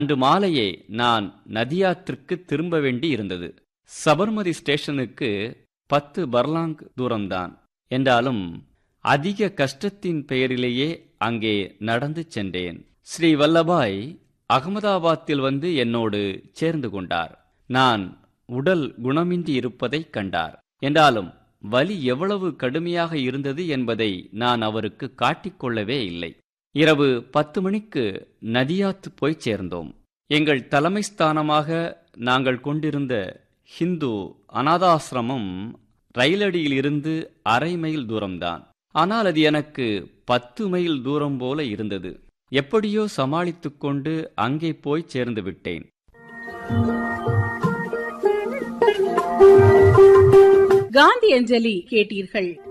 அன்று மாலையே நான் நதியாத்திற்கு திரும்ப வேண்டி இருந்தது சபர்மதி ஸ்டேஷனுக்கு பத்து பர்லாங் தூரம்தான் என்றாலும் அதிக கஷ்டத்தின் பெயரிலேயே அங்கே நடந்து சென்றேன் ஸ்ரீ வல்லபாய் அகமதாபாத்தில் வந்து என்னோடு சேர்ந்து கொண்டார் நான் உடல் குணமின்றி இருப்பதைக் கண்டார் என்றாலும் வலி எவ்வளவு கடுமையாக இருந்தது என்பதை நான் அவருக்கு காட்டிக்கொள்ளவே இல்லை இரவு பத்து மணிக்கு நதியாத்து போய் சேர்ந்தோம் எங்கள் தலைமை ஸ்தானமாக நாங்கள் கொண்டிருந்த ஹிந்து அனாதாசிரமம் ரயிலடியில் இருந்து அரை மைல் தூரம்தான் ஆனால் அது எனக்கு பத்து மைல் தூரம் போல இருந்தது எப்படியோ சமாளித்துக் கொண்டு அங்கே போய் சேர்ந்து விட்டேன் காந்தி அஞ்சலி கேட்டீர்கள்